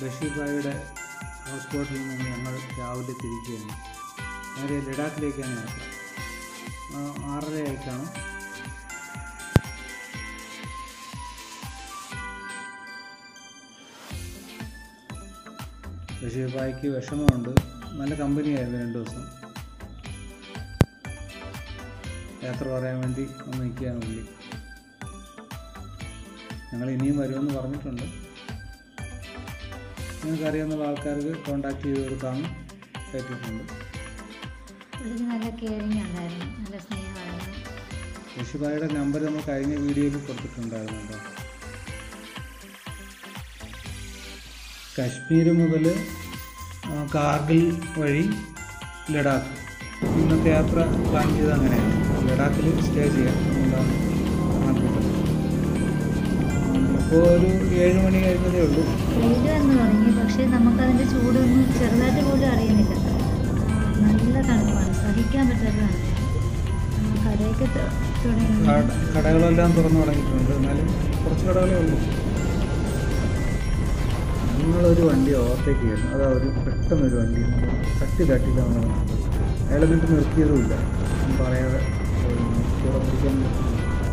റഷീദായുടെ house ബോട്ടിൽ നിന്ന് ഞങ്ങൾ രാവിലെ തിരിക്കുകയാണ് നേരെ ലഡാക്കിലേക്കാണ് യാത്ര ആ, ആറരയായിട്ടാണ് റഷീദായ്ക്ക് വിഷമമുണ്ട് നല്ല കമ്പനിയായിരുന്നു രണ്ട് ദിവസം യാത്ര പറയാൻ വേണ്ടി ഒന്ന് നിൽക്കുകയാണ് പുള്ളി ഞങ്ങൾ ഇനിയും വരുമെന്ന് പറഞ്ഞിട്ടുണ്ട് നിങ്ങൾക്ക് അറിയാവുന്ന ആൾക്കാർക്ക് കോണ്ടാക്ട് ചെയ്ത് കൊടുക്കാമെന്ന് കേട്ടിട്ടുണ്ട് പുള്ളിക്ക് നല്ല കെയറിങ് ഉണ്ടായിരുന്നു നല്ല സ്നേഹമായിരുന്നു ഋഷിഭായിയുടെ നമ്പർ നമ്മൾ കഴിഞ്ഞ വീഡിയോയിൽ കൊടുത്തിട്ടുണ്ടായിരുന്നു കേട്ടോ കാശ്മീർ മുതൽ കാർഗിൽ വഴി ലഡാക്ക് ഇന്നത്തെ യാത്ര പ്ലാൻ ചെയ്ത് അങ്ങനെയാണ് ലഡാക്കിൽ സ്റ്റേ ചെയ്യാം എന്താണ് കണക്കൂട്ടൽ ഇപ്പോൾ ഒരു ഏഴ് മണി കഴിഞ്ഞതേ ഉള്ളൂ വെയിൽ വന്ന് തുടങ്ങി പക്ഷേ നമുക്കതിൻ്റെ ചൂടൊന്നും ചെറുതായിട്ട് പോലും അറിയുന്നില്ല ആ, നല്ല തണുപ്പാണ് സഹിക്കാൻ പറ്റാത്ത തണുപ്പാണ് ആ, കടയൊക്കെ ത- തുടങ്ങി കട- കടകളെല്ലാം തുറന്നു തുടങ്ങിയിട്ടുണ്ട് എന്നാലും കുറച്ച് കടകളേ ഉള്ളൂ ഞങ്ങളൊരു വണ്ടി ഓവർടേക്ക് ചെയ്യുന്നു അതാ ഒരു പെട്ടെന്നൊരു വണ്ടി നമ്മൾ തട്ടി തട്ടിയിലാണ് വന്നത് അയാൾ എന്നിട്ട് നിർത്തിയതുമില്ല ഒന്നും പറയാതെ പോയി. കൂടെ പിടിക്കാൻ പറ്റില്ല.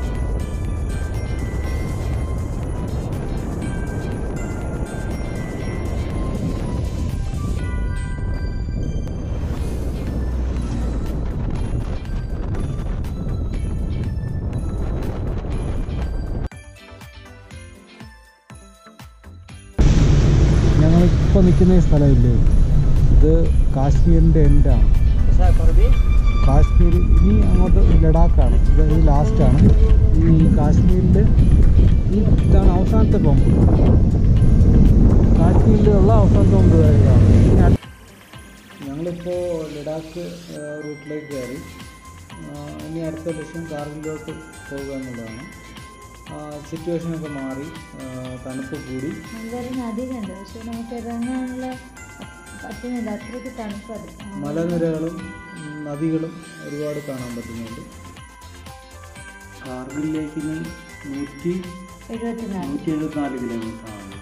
ഞങ്ങളിപ്പോൾ നിൽക്കുന്ന ഈ സ്ഥലമില്ലേ ഇത് കാശ്മീരിൻ്റെ എൻഡാണ് കാശ്മീർ ഇനി അങ്ങോട്ട് ലഡാക്കാണ് ഇത് ഇത് ലാസ്റ്റാണ് ഈ കാശ്മീരിൽ ഈ ഇതാണ് അവസാനത്തെ പമ്പ് കാശ്മീരിലുള്ള അവസാനത്തെ പമ്പ് ഇതാണ് ഇനി അടുത്ത- ഞങ്ങളിപ്പോൾ ലഡാക്ക് ആ, റൂട്ടിലേക്ക് കയറി ആ, ഇനി അടുത്ത ലക്ഷ്യം കാർഗിലോട്ട് പോകുക എന്നുള്ളതാണ് സിറ്റുവേഷനൊക്കെ മാറി ആ, തണുപ്പ് കൂടി നല്ലൊരു നദി കണ്ടു പക്ഷെ നമുക്ക് ഇറങ്ങാനുള്ള പറ്റുന്നില്ല അത്രയ്ക്ക് തണുപ്പത് മലനിരകളും ഉം, നദികളും ഒരുപാട് കാണാൻ പറ്റുന്നുണ്ട് കാർഗിലേക്ക് ഇനി നൂറ്റി എഴുപത്തിനാല് നൂറ്റി എഴുപത്തിനാല് കിലോമീറ്റർ ആണ്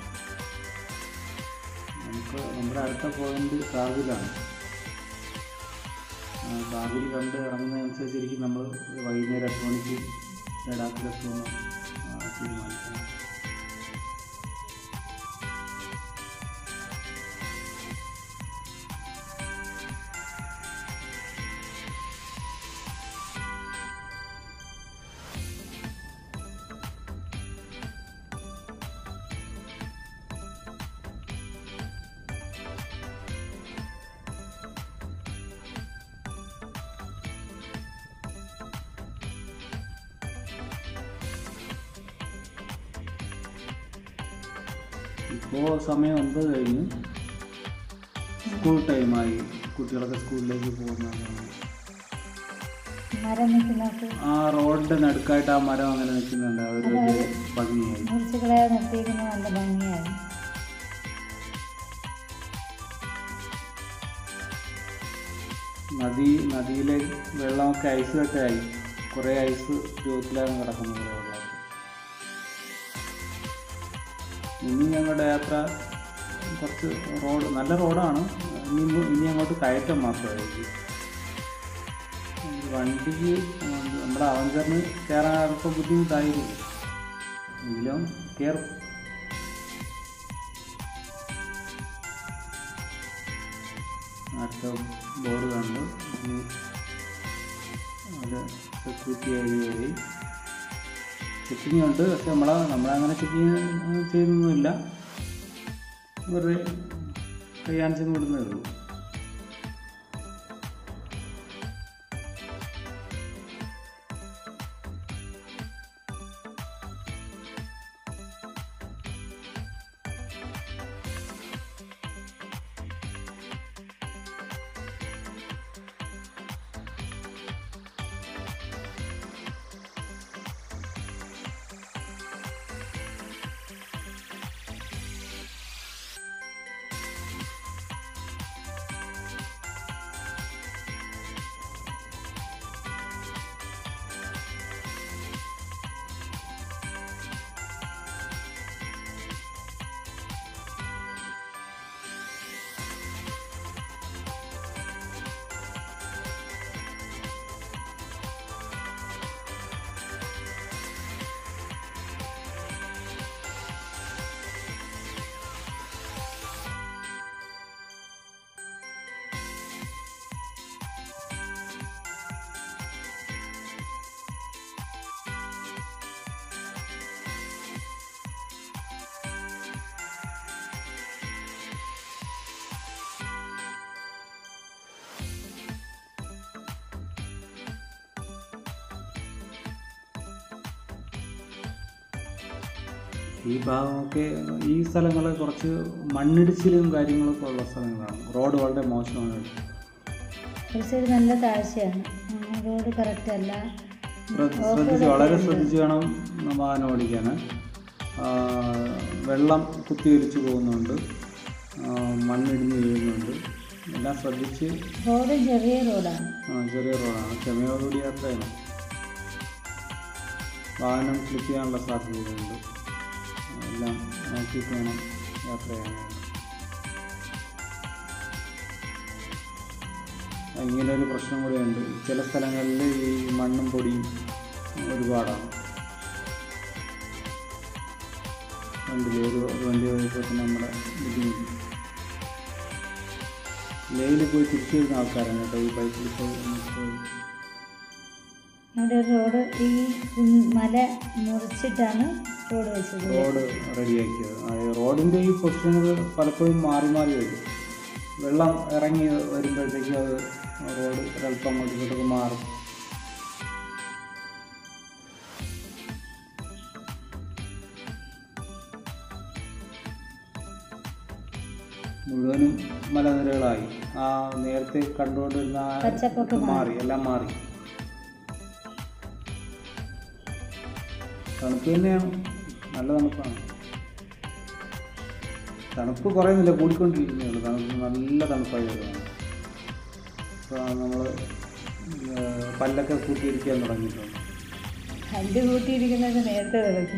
നമുക്ക് നമ്മുടെ അടുത്ത പോയിന്റ് കാർഗിലാണ് ആ, കാർഗിൽ കണ്ട് ഇറങ്ങുന്നതനുസരിച്ചിരിക്കും നമ്മൾ വൈകുന്നേരം എട്ട് മണിക്ക് ലഡാക്കിലെത്തുമെന്ന് ആ, തീരുമാനിക്കണം ഇപ്പോൾ സമയം ഒൻപത് കഴിഞ്ഞ് സ്കൂൾ ടൈമായി കുട്ടികളൊക്കെ സ്കൂളിലേക്ക് പോകുന്നതാണ് മരം നിൽക്കുന്നവർക്ക് ആ റോഡിൻ്റെ നടുക്കായിട്ട് ആ മരം അങ്ങനെ നിൽക്കുന്നുണ്ട് അതൊരു വലിയ ഭംഗിയായി മുറിച്ചുകളെ നിർത്തിയിരിക്കുന്നത് നല്ല ഭംഗിയായിരുന്നു നദി നദിയിലെ വെള്ളമൊക്കെ ഐസൊക്കെ ആയി കുറേ ഐസ് രൂപത്തിലാണ് കിടക്കുന്നത് കുറേ വെള്ളമൊക്കെ ഇനി ഞങ്ങളുടെ യാത്ര കുറച്ച് റോഡ് നല്ല റോഡാണ് ഇനി ഇനി അങ്ങോട്ട് കയറ്റം മാത്രമായിരിക്കും വണ്ടിക്ക് നമ്മുടെ അവഞ്ചറിന് കയറാൻ അല്പം ബുദ്ധിമുട്ടായിരിക്കും എങ്കിലും കയറും അടുത്ത ബോർഡ് കണ്ടു ഇനി അത് സെക്യൂരിറ്റി ഏരിയയായി ചെക്കിങ് ഉണ്ട് പക്ഷെ നമ്മളെ നമ്മളങ്ങനെ ചെക്കിങ് ചെയ്യുന്നൊന്നുമില്ല വെറുതെ കൈയാണിച്ചെന്ന് വിടുന്നേ ഉള്ളൂ ഈ ഭാഗമൊക്കെ ഈ സ്ഥലങ്ങൾ കുറച്ച് മണ്ണിടിച്ചിലും കാര്യങ്ങളൊക്കെ ഉള്ള സ്ഥലങ്ങളാണ് റോഡ് വളരെ മോശമാണ് ഒരു സൈഡ് നല്ല താഴ്ചയാണ് ആ, റോഡ് കറക്റ്റ് അല്ല ശ്ര- ശ്രദ്ധിച്ച് വളരെ ശ്രദ്ധിച്ച് വേണം വാഹനം ഓടിക്കാൻ ആ, വെള്ളം കുത്തിയൊലിച്ച് പോകുന്നുണ്ട് ആ, മണ്ണിടിഞ്ഞ് വീഴുന്നുണ്ട് എല്ലാം ശ്രദ്ധിച്ച് റോഡ് ചെറിയ റോഡാണ് ആ, ചെറിയ റോഡാണ് ക്ഷമയോടുകൂടി യാത്ര ചെയ്യണം വാഹനം സ്ലിപ്പ് ചെയ്യാനുള്ള സാധ്യതയുണ്ട് എല്ലാം നോക്കിയിട്ട് വേണം യാത്ര ചെയ്യാനായിട്ട് ഇങ്ങനെ ഒരു പ്രശ്നം കൂടിയുണ്ട് ചില സ്ഥലങ്ങളിൽ ഈ മണ്ണും പൊടിയും ഒരുപാടാണ് കണ്ടില്ലേ ഒരു ഒരു വണ്ടി പോയപ്പോൾ തന്നെ നമ്മുടെ ബുദ്ധിമുട്ട് ലേയിൽ പോയി തിരിച്ചു വരുന്ന ആൾക്കാരാണ് കേട്ടോ ഈ ബൈക്കിൽ പോയി പോയി അവിടെ ഒരു റോഡ് ഈ കുന്ന് മല മുറിച്ചിട്ടാണ് റോഡ് വെച്ചത് റോഡ് റെഡിയാക്കിയത് ആ, ഈ റോഡിൻ്റെ ഈ പൊസിഷനുകൾ പലപ്പോഴും മാറി മാറി വരും വെള്ളം ഇറങ്ങി വരുമ്പോഴത്തേക്കും അത് റോഡ് ഒരല്പം അങ്ങോട്ടും ഇങ്ങോട്ടൊക്കെ മാറും മുഴുവനും മലനിരകളായി ആ നേരത്തെ കണ്ടുകൊണ്ടിരുന്ന ആ പച്ചപ്പൊക്കെ ഇത് മാറി എല്ലാം മാറി തണുപ്പ് തന്നെയാണ് നല്ല തണുപ്പാണ് തണുപ്പ് കുറയുന്നില്ല കൂടിക്കൊണ്ടിരിക്കുന്നേ ഉള്ളൂ തണുപ്പ് നല്ല തണുപ്പായി വരുവാണ് ഇപ്പോൾ നമ്മൾ പല്ലൊക്കെ കൂട്ടിയിരിക്കാൻ തുടങ്ങിയിട്ടുണ്ട് കല്ല് കൂട്ടിയിരിക്കുന്നത് നേരത്തെ തുടങ്ങി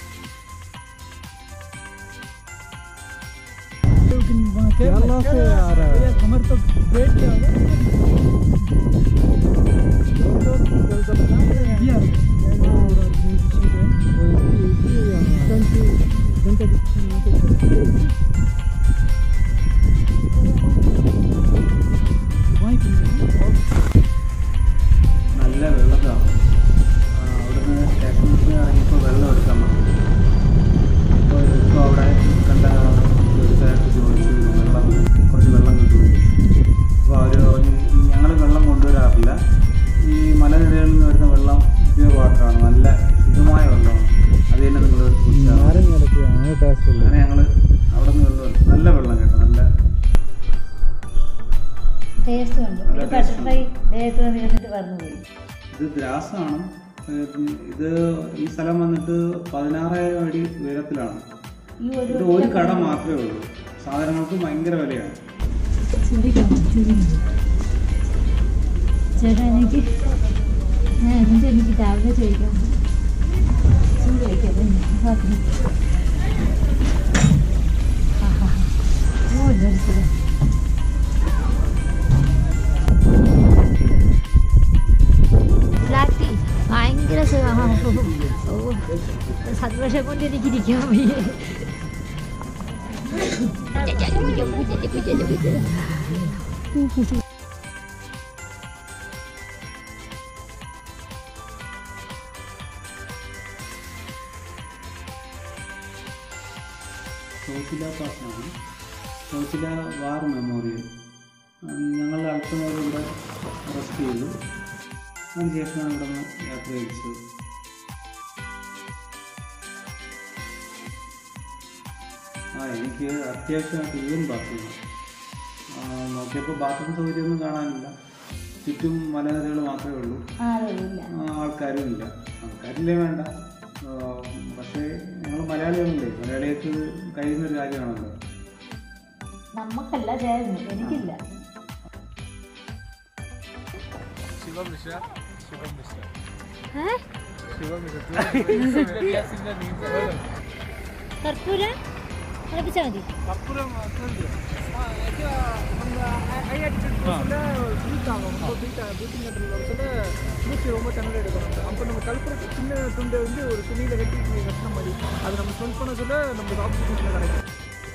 केरला से आ रहा है हमारे तो वेट क्या होगा നല്ല വെള്ളത്താണ് അവിടുന്ന് സ്റ്റേഷനിൽ നിന്ന് ഇറങ്ങിയപ്പോൾ വെള്ളം എടുക്കാൻ പറഞ്ഞു അപ്പോൾ ഇപ്പോൾ അവിടെ കണ്ട ഒരു സ്ഥലത്ത് ചോദിച്ചു വെള്ളം കുറച്ച് വെള്ളം കിട്ടുമെന്ന് അപ്പോൾ അവർ ഞങ്ങൾ വെള്ളം കൊണ്ടുവരാറില്ല ഈ മലനിരകളിൽ നിന്ന് വരുന്ന വെള്ളം പ്യൂർ വാട്ടറാണ് നല്ല ശുദ്ധമായ വെള്ളമാണ് അത് തന്നെ നിങ്ങൾ കുടിച്ചാൽ അങ്ങനെ ഞങ്ങൾ അവിടെ നിന്ന് വെള്ളം എടുത്തു. നല്ല വെള്ളം കേട്ടോ നല്ല ടേസ്റ്റ് ഉണ്ട് നല്ല ഒരു taste ബട്ടർഫ്ലൈ ദേഹത്ത് വന്ന് ഇരുന്നിട്ട് പറഞ്ഞു പോയി ഇത് ഗ്രാസാണ് ഇത് ഈ സ്ഥലം വന്നിട്ട് പതിനാറായിരം അടി ഉയരത്തിലാണ് ഈ ഒരു ഇത് ഒരു കട മാത്രമേ ഉള്ളൂ സാധനങ്ങൾക്ക് ഭയങ്കര വിലയാണ് ചേട്ടാ എനിക്ക് ഞാൻ എന്നിട്ട് എനിക്ക് രാവിലെ ചോദിക്കാം ചൂട് വയ്ക്കാതെ പറഞ്ഞു ആഹാ ഓ ഇതൊരു സുഖം ബ്ലാക്ക് ടീ ഭയങ്കര സുഖമാണ് ഓ സന്തോഷം കൊണ്ട് എനിക്ക് ഇരിക്കാൻ വയ്യ ചോച്ചില പാർക്കാണ് ചോച്ചില വാർ മെമ്മോറിയൽ ഞങ്ങൾ അല്പനേരം ഇവിടെ റെസ്റ്റ് ചെയ്തു അതിനുശേഷമാണ് ഇവിടെ നിന്ന് യാത്ര തിരിച്ചത് ആ എനിക്ക് അത്യാവശ്യമായിട്ട് യൂറിൻ പാസ് ചെയ്യണം ആ, നോക്കിയപ്പോൾ ബാത്റൂം സൗകര്യമൊന്നും കാണാനില്ല ചുറ്റും മലനിരകൾ മാത്രമേ ഉള്ളൂ ആളില്ല ആ, ആൾക്കാരും ഇല്ല ആൾക്കാരില്ലേ വേണ്ട ആ, പക്ഷേ ഞങ്ങൾ മലയാളികളല്ലേ മലയാളികൾക്ക് ഇത് കഴിയുന്നൊരു കാര്യമാണല്ലോ നമുക്കല്ല ചേർന്ന് എനിക്കില്ല शिवम मिश्रा शिवम मिश्रा ഏ? शिवम मिश्रा तू रिया सिंह का नेम बोलो കർപ്പൂര തിളപ്പിച്ചാൽ മതി ಅಪ್ಪುರಂ ಅಕ್ಕಂದು ಯಾಕೆ ಒಂದು ಐ ಆಟಿಟ್ಯೂಡ್ சொல்ல கொடுத்தாங்க ரொம்ப பீட்டா பீட்டிங் கண்ட்ரோல் சொல்ல நூற்றி ரொம்ப தமிழ் எடுக்கணும் அப்போ நம்ம கல்புர சின்ன துண்டை வந்து ஒரு துணியில் கட்டி இப்படி கட்டின மாதிரி அது நம்ம சொல் பண்ண சொல்ல நம்ம ஆப்ஷன்ஸில் கிடைக்கும்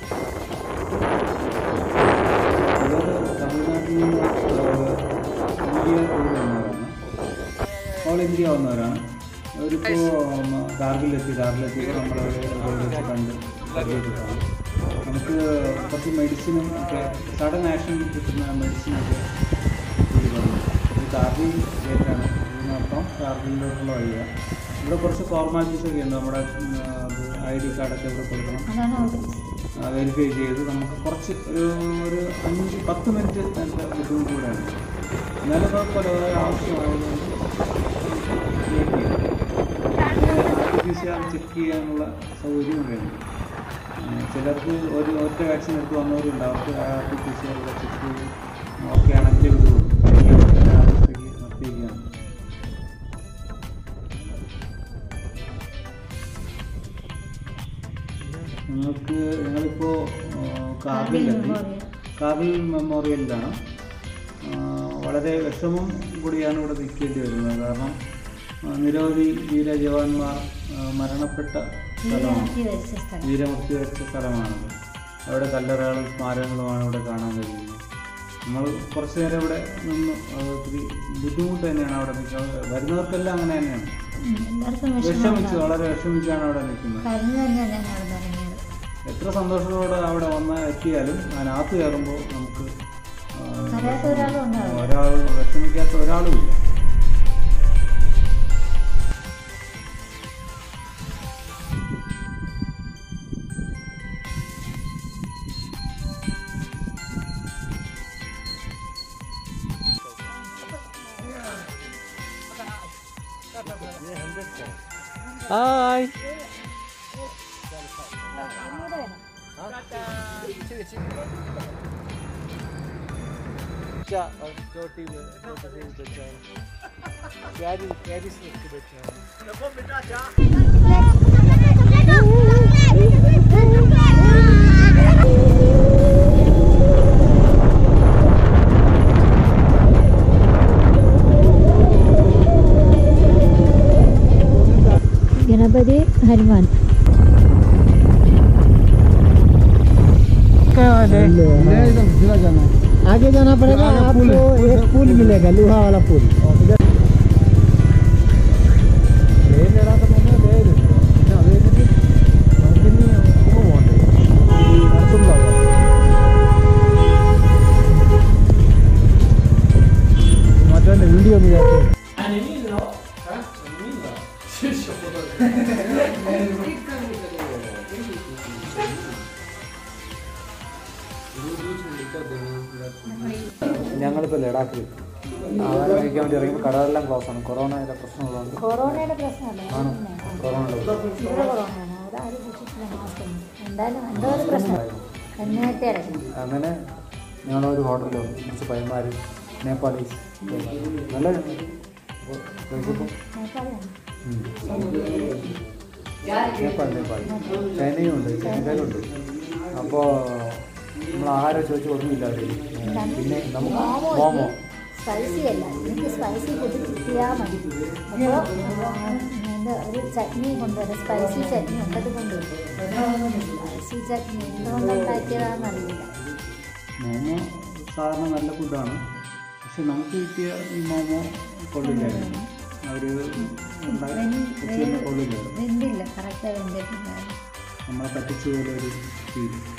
ഇവർ തമിഴ്നാട്ടിൽ നിന്ന് ഇന്ത്യ വഴി വന്നവരാണ് ഓൾ ഇന്ത്യ വന്നവരാണ് അവരിപ്പോൾ കാർഗിലെത്തി കാർഗിലെത്തിയപ്പോൾ നമ്മളവരെ അവിടെ വെച്ച് കണ്ട് പരിചയപ്പെട്ടതാണ് നമുക്ക് കുറച്ച് മെഡിസിനും ഒക്കെ സഡൻ ആക്ഷൻ കിട്ടുന്ന മെഡിസിനൊക്കെ ഇത് തന്നു ഇത് കാർഗിൽ ഗേറ്റാണ് ഇതിന് മൊത്തം കാർഗിലോട്ടുള്ള വഴിയാണ് ഇവിടെ കുറച്ച് ഫോർമാലിറ്റീസ് ഒക്കെ ഉണ്ട് നമ്മുടെ ഐ ഡി കാർഡൊക്കെ ഇവിടെ കൊടുക്കണം അതാണ് ഓർഗനൈസ് വെരിഫൈ ചെയ്ത് നമുക്ക് കുറച്ച് ഒരു ഒരു അഞ്ച് പത്ത് മിനിറ്റ് അതിൻ്റെ ബുദ്ധിമുട്ട് കൂടെയാണ് എന്നാലും കുഴപ്പമില്ല ഓരോ ആവശ്യമായതുകൊണ്ട് പി സി ആർ ചെക്ക് ചെയ്യാനുള്ള സൗകര്യം വേണം ചിലർക്ക് ഒരു ഒറ്റ വാക്സിൻ എടുത്ത് വന്നവരുണ്ട് അവർക്ക് R T P C R check ചെയ്ത് ഓക്കെ ആണെങ്കിൽ വിടും അവസ്ഥയ്ക്ക് നിർത്തിയിരിക്കുകയാണ് നിങ്ങൾക്ക് ഞങ്ങളിപ്പോൾ കാർഗിലെത്തി കാർഗിൽ മെമ്മോറിയലിലാണ് ആ, വളരെ വിഷമം കൂടിയാണ് ഇവിടെ നിൽക്കേണ്ടി വരുന്നത് കാരണം ആ, നിരവധി വീര ജവാന്മാർ ആ, മരണപ്പെട്ട സ്ഥലമാണ് വീരാക്കി വെച്ച സ്ഥലം വീരമൃത്യു വരിച്ച സ്ഥലമാണത് അവിടെ കല്ലറകളും സ്മാരകങ്ങളുമാണ് ഇവിടെ കാണാൻ കഴിയുന്നത് നമ്മൾ കുറച്ച് നേരം ഇവിടെ നിന്ന് അത് ഒത്തിരി ബുദ്ധിമുട്ട് തന്നെയാണ് അവിടെ നിൽക്കുന്നത് വരുന്നവർക്കെല്ലാം അങ്ങനെ തന്നെയാണ് ഉം, എല്ലാവർക്കും വിഷമിച്ച് വിഷമം വളരെ വിഷമിച്ചാണ് അവിടെ നിൽക്കുന്നത് കരഞ്ഞു തന്നെയാണ് ഞാൻ അവിടെ ഇറങ്ങിയത് എത്ര സന്തോഷത്തോടെ അവിടെ വന്ന് എത്തിയാലും അതിനകത്ത് കയറുമ്പോൾ നമുക്ക് ആ, കരയാത്ത ഒരാളും ഉണ്ടാവില്ല ഒരാൾ വിഷമിക്കാത്ത ഒരാളും ഇല്ല ഹായ് क्या और चोटी में चोटी से भी बचा है प्यारी प्यारी से उसको बचा है ഗണപതി ഹനുമാൻ आगे जाना पड़ेगा आपको एक पुल मिलेगा लोहा वाला पुल മറ്റേ വീഡിയോ ഒന്ന് ചേർത്ത് ഞങ്ങളിപ്പോൾ ലഡാക്കിൽ ആഹാരം കഴിക്കാൻ വേണ്ടി ഇറങ്ങിയപ്പോൾ കടകളെല്ലാം ക്ലോസ് ആണ് കൊറോണയുടെ പ്രശ്നമുള്ളതുകൊണ്ട് കൊറോണയുടെ പ്രശ്നമല്ല ആണ് കൊറോണയുടെ ഇവിടെ കൊറോണയാണ് അവിടെ ആരും സൂക്ഷിച്ചില്ല മാസ്ക് ഒന്നും എന്തായാലും എന്തോ ഒരു പ്രശ്നം നേരത്തെ ഇറങ്ങി അങ്ങനെ ഞങ്ങളൊരു ഹോട്ടലിൽ വന്നു കുറച്ച് പയ്യന്മാർ നേപ്പാളീസ് നല്ല കഴിച്ചപ്പോൾ നേപ്പാളിയാണ് നേപ്പാൾ നേപ്പാൾ ചൈനയും ഉണ്ട് ചൈനക്കാരും ഉണ്ട് അപ്പോൾ നമ്മൾ ആഹാരം ചോദിച്ചു ഒന്നുമില്ല അവർ പിന്നെ നമുക്ക് മോമോ സ്പൈസി അല്ല എനിക്ക് സ്പൈസി ഫുഡ് കിട്ടിയാൽ മതി അപ്പോൾ എന്താ ഒരു ചട്നി കൊണ്ടുവരാം സ്പൈസി ചട്നി ഉണ്ടത് കൊണ്ടുവരും സ്പൈസി ചട്നി എന്തുകൊണ്ടുണ്ടാക്കിയതാണെന്നറിയില്ല മോമോ സാധാരണ നല്ല ഫുഡാണ് പക്ഷെ നമുക്ക് കിട്ടിയ ഈ മോമോ കൊള്ളില്ലായിരുന്നു അവർ ഉണ്ടാക്കി കൊള്ളില്ലായിരുന്നു വെന്തില്ല കറക്റ്റ് വെന്തിട്ടുണ്ടായിരുന്നു നമ്മളെ പറ്റിച്ചു പോലെ ഒരു ഫീൽ